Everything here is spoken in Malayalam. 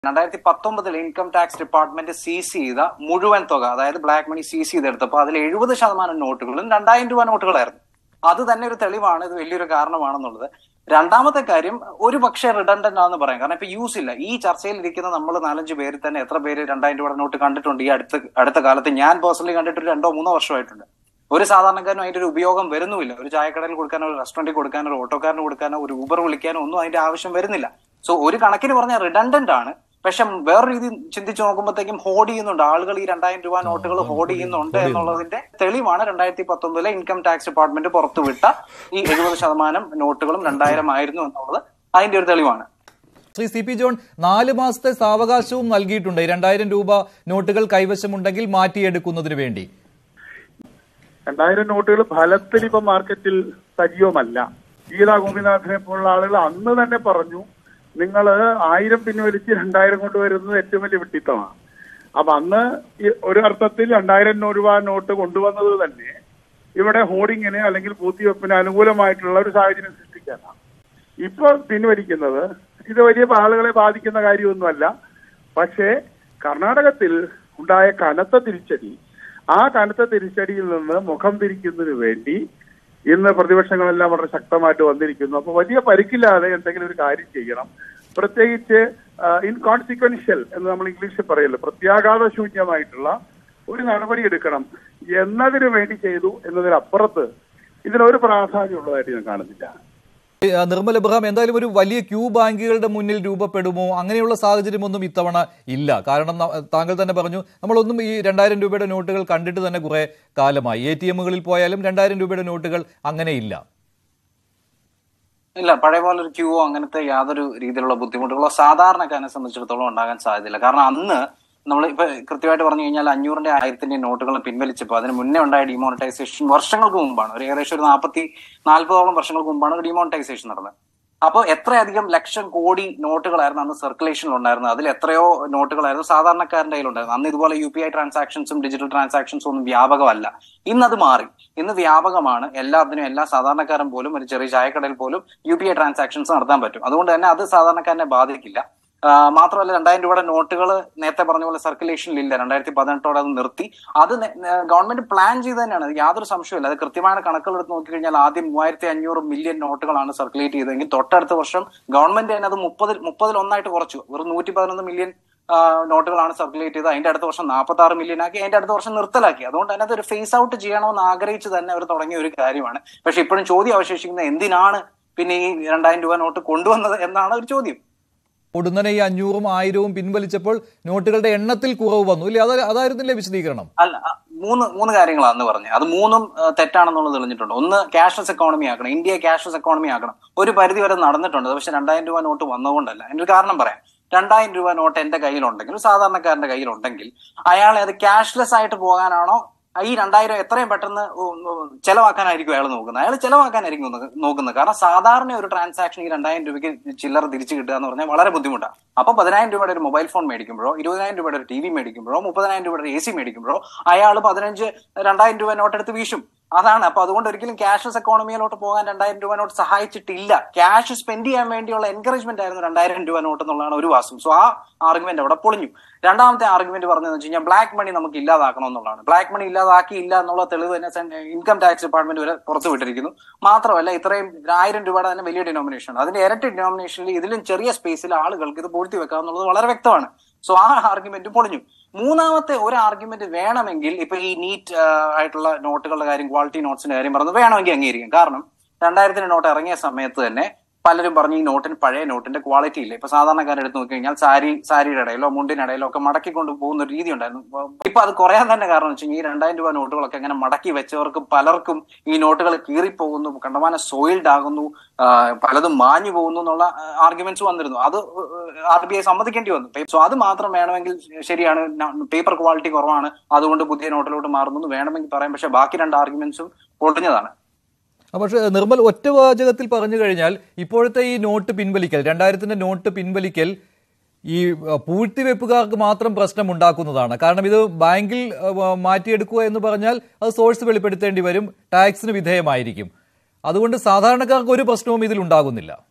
രണ്ടായിരത്തി പത്തൊമ്പതിൽ ഇൻകം ടാക്സ് ഡിപ്പാർട്ട്മെന്റ് സീസ് ചെയ്ത മുഴുവൻ തുക അതായത് ബ്ലാക്ക് മണി സീസ് ചെയ്തെടുത്തപ്പോൾ അതിൽ എഴുപത് ശതമാനം നോട്ടുകളും രണ്ടായിരം രൂപ നോട്ടുകളായിരുന്നു അത് തന്നെ ഒരു തെളിവാണ് ഇത് വലിയൊരു കാരണമാണെന്നുള്ളത് രണ്ടാമത്തെ കാര്യം ഒരു പക്ഷേ റിഡൻഡന്റ് ആണെന്ന് പറയാം കാരണം ഇപ്പൊ യൂസ് ഇല്ല ഈ ചർച്ചയിൽ ഇരിക്കുന്ന നമ്മൾ നാലഞ്ച് പേരിൽ തന്നെ എത്ര പേര് രണ്ടായിരം രൂപയുടെ നോട്ട് കണ്ടിട്ടുണ്ട് ഈ അടുത്ത അടുത്ത കാലത്ത് ഞാൻ പേഴ്സണലി കണ്ടിട്ട് ഒരു രണ്ടോ മൂന്നോ വർഷമായിട്ടുണ്ട് ഒരു സാധാരണക്കാരനും അതിന്റെ ഒരു ഉപയോഗം വരുന്നുമില്ല ഒരു ചായക്കടയിൽ കൊടുക്കാനോ ഒരു റെസ്റ്റോറന്റിൽ കൊടുക്കാനോ ഒരു ഓട്ടോക്കാരന് കൊടുക്കാനോ ഒരു ഊബർ വിളിക്കാനോ ഒന്നും അതിന്റെ ആവശ്യം വരുന്നില്ല സോ ഒരു കണക്കിന് പറഞ്ഞാൽ റിഡൻഡന്റ് ആണ് പക്ഷെ വേറെ രീതി ചിന്തിച്ചു നോക്കുമ്പോഴത്തേക്കും ഹോഡ് ചെയ്യുന്നുണ്ട് ആളുകൾ ഈ രണ്ടായിരം രൂപ നോട്ടുകൾ ഹോഡ് ചെയ്യുന്നുണ്ട് എന്നുള്ളതിന്റെ തെളിവാണ് രണ്ടായിരത്തി പത്തൊമ്പതിലെ ഇൻകം ടാക്സ് ഡിപ്പാർട്ട്മെന്റ് പുറത്തുവിട്ട ഈ എഴുപത് ശതമാനം നോട്ടുകളും രണ്ടായിരം ആയിരുന്നു എന്നുള്ളത് അതിന്റെ ഒരു തെളിവാണ് ശ്രീ സി പി ജോൺ നാല് മാസത്തെ സാവകാശവും നൽകിയിട്ടുണ്ട് ഈ രണ്ടായിരം രൂപ നോട്ടുകൾ കൈവശമുണ്ടെങ്കിൽ മാറ്റിയെടുക്കുന്നതിന് വേണ്ടി രണ്ടായിരം നോട്ടുകൾ ഫലത്തിൽ ഇപ്പൊ മാർക്കറ്റിൽ സജീവമല്ല ഗീതാ ഗോപിനാഥിനെ പോലുള്ള ആളുകൾ അന്ന് തന്നെ പറഞ്ഞു നിങ്ങൾ ആയിരം പിൻവലിച്ച് രണ്ടായിരം കൊണ്ടുവരുന്നത് ഏറ്റവും വലിയ വിട്ടിത്തമാണ് അപ്പൊ അന്ന് ഈ ഒരു അർത്ഥത്തിൽ രണ്ടായിരം രൂപ നോട്ട് കൊണ്ടുവന്നത് തന്നെ ഇവിടെ ഹോർഡിങ്ങിന് അല്ലെങ്കിൽ പൂത്തിവെപ്പിന് അനുകൂലമായിട്ടുള്ള ഒരു സാഹചര്യം സൃഷ്ടിക്കാനാണ് ഇപ്പൊ പിൻവലിക്കുന്നത് ഇത് വലിയ ആളുകളെ ബാധിക്കുന്ന കാര്യമൊന്നുമല്ല പക്ഷേ കർണാടകത്തിൽ ഉണ്ടായ കനത്ത തിരിച്ചടി ആ കനത്ത തിരിച്ചടിയിൽ നിന്ന് മുഖം തിരിക്കുന്നതിന് വേണ്ടി ഇന്ന് പ്രതിപക്ഷങ്ങളെല്ലാം വളരെ ശക്തമായിട്ട് വന്നിരിക്കുന്നു അപ്പൊ വലിയ പരിക്കില്ലാതെ എന്തെങ്കിലും ഒരു കാര്യം ചെയ്യണം പ്രത്യേകിച്ച് ഇൻകോൺസിക്വൻഷ്യൽ എന്ന് നമ്മൾ ഇംഗ്ലീഷിൽ പറയല്ലോ പ്രത്യാഘാത ശൂന്യമായിട്ടുള്ള ഒരു നടപടി എടുക്കണം എന്നതിനു വേണ്ടി ചെയ്തു എന്നതിനപ്പുറത്ത് ഇതിനൊരു പ്രാധാന്യമുള്ളതായിട്ട് ഞാൻ കാണുന്നില്ല ഏഹ് നിർമ്മൽ എബ്രഹാം എന്തായാലും ഒരു വലിയ ക്യൂ ബാങ്കുകളുടെ മുന്നിൽ രൂപപ്പെടുമോ അങ്ങനെയുള്ള സാഹചര്യമൊന്നും ഇത്തവണ ഇല്ല കാരണം ന- താങ്കൾ തന്നെ പറഞ്ഞു നമ്മളൊന്നും ഈ രണ്ടായിരം രൂപയുടെ നോട്ടുകൾ കണ്ടിട്ട് തന്നെ കുറെ കാലമായി എ ടി എമ്മുകളിൽ പോയാലും രണ്ടായിരം രൂപയുടെ നോട്ടുകൾ അങ്ങനെ ഇല്ല ഇല്ല പഴയ പോലെ ഒരു ക്യൂവോ അങ്ങനത്തെ യാതൊരു രീതിയിലുള്ള ബുദ്ധിമുട്ടുകളോ സാധാരണക്കാരനെ സംബന്ധിച്ചിടത്തോളം ഉണ്ടാകാൻ സാധ്യതയില്ല കാരണം അന്ന് നമ്മൾ ഇപ്പൊ കൃത്യമായിട്ട് പറഞ്ഞു കഴിഞ്ഞാൽ അഞ്ഞൂറിന്റെ ആയിരത്തിന്റെ നോട്ടുകൾ പിൻവലിച്ചപ്പോൾ അതിന് മുന്നേ ഉണ്ടായ ഡിമോണിറ്റൈസേഷൻ വർഷങ്ങൾക്ക് മുമ്പാണ് ഒരു ഏകദേശം ഒരു നാൽപ്പത്തി നാൽപ്പതോളം വർഷങ്ങൾക്ക് മുമ്പാണ് ഒരു ഡിമോണിറ്റൈസേഷൻ നടന്നത് അപ്പോൾ എത്രയധികം ലക്ഷം കോടി നോട്ടുകളായിരുന്നു അന്ന് സർക്കുലേഷനിൽ ഉണ്ടായിരുന്നത് അതിൽ എത്രയോ നോട്ടുകളായിരുന്നു സാധാരണക്കാരന്റെ കയ്യിലുണ്ടായിരുന്നത് അന്ന് ഇതുപോലെ യു പി ഐ ട്രാൻസാക്ഷൻസും ഡിജിറ്റൽ ട്രാൻസാക്ഷൻസും ഒന്നും വ്യാപകമല്ല ഇന്ന് അത് മാറി ഇന്ന് വ്യാപകമാണ് എല്ലാത്തിനും എല്ലാ സാധാരണക്കാരൻ പോലും ഒരു ചെറിയ ചായക്കടയിൽ പോലും യു പി ഐ ട്രാൻസാക്ഷൻസ് നടത്താൻ പറ്റും അതുകൊണ്ട് തന്നെ അത് സാധാരണക്കാരനെ ബാധിക്കില്ല ആ, മാത്രമല്ല രണ്ടായിരം രൂപയുടെ നോട്ടുകൾ നേരത്തെ പറഞ്ഞ പോലെ സർക്കുലേഷനിൽ ഇല്ല രണ്ടായിരത്തി പതിനെട്ടോടെ അത് നിർത്തി അത് ഗവൺമെന്റ് പ്ലാൻ ചെയ്ത് തന്നെയാണ് അത് യാതൊരു സംശയമില്ല അത് കൃത്യമായ കണക്കുകൾ എടുത്ത് നോക്കിക്കഴിഞ്ഞാൽ ആദ്യം മൂവായിരത്തി അഞ്ഞൂറ് മില്യൺ നോട്ടുകളാണ് സർക്കുലേറ്റ് ചെയ്തതെങ്കിൽ തൊട്ടടുത്ത വർഷം ഗവൺമെന്റ് തന്നെ അത് മുപ്പതിൽ മുപ്പതിൽ ഒന്നായിട്ട് കുറച്ചു വെറും നൂറ്റി പതിനൊന്ന് മില്യൺ നോട്ടുകളാണ് സർക്കുലേറ്റ് ചെയ്തത് അതിന്റെ അടുത്ത വർഷം നാൽപ്പത്തി ആറ് മില്യൺ ആക്കി അതിന്റെ അടുത്ത വർഷം നിർത്തലാക്കി അതുകൊണ്ട് തന്നെ അതൊരു ഫേസ് ഔട്ട് ചെയ്യണമെന്ന് ആഗ്രഹിച്ച് തന്നെ അവർ തുടങ്ങിയ ഒരു കാര്യമാണ് പക്ഷെ ഇപ്പോഴും ചോദ്യം അവശേഷിക്കുന്നത് എന്തിനാണ് പിന്നെ ഈ രണ്ടായിരം രൂപ നോട്ട് കൊണ്ടുവന്നത് എന്നാണ് ഒരു ചോദ്യം ഉടനെ ഈ അഞ്ഞൂറും ആയിരവും പിൻവലിച്ചപ്പോൾ നോട്ടുകളുടെ എണ്ണത്തിൽ കുറവ് വന്നു ഇല്ലേ അതാ അതായിരുന്നില്ലേ വിശദീകരണം അല്ല അ, മൂന്ന് മൂന്ന് കാര്യങ്ങളാണ് പറഞ്ഞത് അത് മൂന്നും ആ, തെറ്റാണെന്നുള്ളത് തെളിഞ്ഞിട്ടുണ്ട് ഒന്ന് ക്യാഷ്ലെസ് എക്കോണമി ആക്കണം ഇന്ത്യയെ ക്യാഷ്ലെസ് എക്കോണമി ആക്കണം ഒരു പരിധി വരെ നടന്നിട്ടുണ്ട് പക്ഷെ രണ്ടായിരം രൂപ നോട്ട് വന്നതുകൊണ്ടല്ല അതിന്റെ ഒരു കാരണം പറയാം രണ്ടായിരം രൂപ നോട്ട് എന്റെ കയ്യിലുണ്ടെങ്കിൽ ഒരു സാധാരണക്കാരന്റെ കയ്യിലുണ്ടെങ്കിൽ അയാളെ അത് ക്യാഷ്ലെസ് ആയിട്ട് പോകാനാണോ ഈ രണ്ടായിരം എത്രയും പെട്ടെന്ന് ഉം, ഉം, ചെലവാക്കാനായിരിക്കും അയാൾ നോക്കുന്നത് അയാൾ ചെലവാക്കാനായിരിക്കും നോക്ക- നോക്കുന്നത് കാരണം സാധാരണ ഒരു ട്രാൻസാക്ഷൻ ഈ രണ്ടായിരം രൂപയ്ക്ക് ചില്ലറ തിരിച്ചു കിട്ടുക എന്ന് പറഞ്ഞാൽ വളരെ ബുദ്ധിമുട്ടാണ് അപ്പൊ പതിനായിരം രൂപയുടെ ഒരു മൊബൈൽ ഫോൺ മേടിക്കുമ്പോഴോ ഇരുപതിനായിരം രൂപയുടെ ഒരു ടി വി മേടിക്കുമ്പോഴോ മുപ്പതിനായിരം രൂപയുടെ ഒരു എ സി മേടിക്കുമ്പോഴോ അയാൾ പതിനഞ്ച് രണ്ടായിരം രൂപ നോട്ട് എടുത്ത് വീശും അതാണ് അപ്പൊ അതുകൊണ്ട് ഒരിക്കലും ക്യാഷ്ലെസ് എക്കോണമിയിലോട്ട് പോകാൻ രണ്ടായിരം രൂപ നോട്ട് സഹായിച്ചിട്ടില്ല ക്യാഷ് സ്പെൻഡ് ചെയ്യാൻ വേണ്ടിയുള്ള എൻകറേജ്മെന്റ് ആയിരുന്നു രണ്ടായിരം രൂപ നോട്ട് എന്നുള്ളതാണ് ഒരു വാസം സോ ആ ആർഗ്യുമെന്റ് അവിടെ പൊളിഞ്ഞു രണ്ടാമത്തെ ആർഗ്യുമെന്റ് പറഞ്ഞതെന്ന് വെച്ച് കഴിഞ്ഞാൽ ബ്ലാക്ക് മണി നമുക്ക് ഇല്ലാതാക്കണം എന്നുള്ളതാണ് ബ്ലാക്ക് മണി ഇല്ലാതാക്കിയില്ല എന്നുള്ള തെളിവ് തന്നെ ഇൻകം ടാക്സ് ഡിപ്പാർട്ട്മെന്റ് വരെ പുറത്തു വിട്ടിരിക്കുന്നു മാത്രമല്ല ഇത്രയും ആയിരം രൂപയുടെ തന്നെ വലിയ ഡിനോമിനേഷൻ അതിന്റെ ഇരട്ടി ഡിനോമിനേഷനിൽ ഇതിലും ചെറിയ സ്പേസിൽ ആളുകൾക്ക് ഇത് പൂഴ്ത്തി വെക്കാം എന്നുള്ളത് വളരെ വ്യക്തമാണ് സോ ആ ആർഗ്യുമെന്റ് പൊളിഞ്ഞു മൂന്നാമത്തെ ഒരു ആർഗ്യുമെന്റ് വേണമെങ്കിൽ ഇപ്പൊ ഈ നീറ്റ് ആയിട്ടുള്ള നോട്ടുകളുടെ കാര്യം ക്വാളിറ്റി നോട്ട്സിന്റെ കാര്യം പറഞ്ഞത് വേണമെങ്കിൽ അംഗീകരിക്കും കാരണം രണ്ടായിരത്തിന്റെ നോട്ട് ഇറങ്ങിയ സമയത്ത് തന്നെ പലരും പറഞ്ഞു ഈ നോട്ടിന് പഴയ നോട്ടിന്റെ ക്വാളിറ്റി ഇല്ല ഇപ്പൊ സാധാരണക്കാരെ എടുത്ത് നോക്കി കഴിഞ്ഞാൽ സാരി സാരിയുടെ ഇടയിലോ മുണ്ടിന്റെ ഇടയിലോ ഒക്കെ മടക്കി കൊണ്ട് പോകുന്ന ഒരു രീതി ഉണ്ടായിരുന്നു ഇപ്പൊ അത് കുറയാൻ തന്നെ കാരണം വെച്ചാൽ ഈ രണ്ടായിരം രൂപ നോട്ടുകളൊക്കെ അങ്ങനെ മടക്കി വെച്ചവർക്ക് പലർക്കും ഈ നോട്ടുകൾ കീറിപ്പോകുന്നു കണ്ടമാനം സോയിൽഡ് ആകുന്നു ആ, പലതും മാഞ്ഞു പോകുന്നു എന്നുള്ള ആർഗ്യുമെന്റ്സ് വന്നിരുന്നു അത് ആർ ബി ഐ സമ്മതിക്കേണ്ടി വന്നു സോ അത് മാത്രം വേണമെങ്കിൽ ശരിയാണ് പേപ്പർ ക്വാളിറ്റി കുറവാണ് അതുകൊണ്ട് പുതിയ നോട്ടിലോട്ട് മാറുന്നു എന്ന് വേണമെങ്കിൽ പറയാം പക്ഷെ ബാക്കി രണ്ട് ആർഗ്യുമെന്റ്സും പൊളിഞ്ഞതാണ് ആ, പക്ഷേ നിർമ്മൽ ഒറ്റ വാചകത്തിൽ പറഞ്ഞു കഴിഞ്ഞാൽ ഇപ്പോഴത്തെ ഈ നോട്ട് പിൻവലിക്കൽ രണ്ടായിരത്തിന്റെ നോട്ട് പിൻവലിക്കൽ ഈ അഹ്, പൂഴ്ത്തിവെപ്പുകാർക്ക് മാത്രം പ്രശ്നം ഉണ്ടാക്കുന്നതാണ് കാരണം ഇത് ബാങ്കിൽ അഹ്, മാറ്റിയെടുക്കുക എന്ന് പറഞ്ഞാൽ അത് സോഴ്സ് വെളിപ്പെടുത്തേണ്ടി വരും ടാക്സിന് വിധേയമായിരിക്കും അതുകൊണ്ട് സാധാരണക്കാർക്ക് ഒരു പ്രശ്നവും ഇതിൽ ഉണ്ടാകുന്നില്ല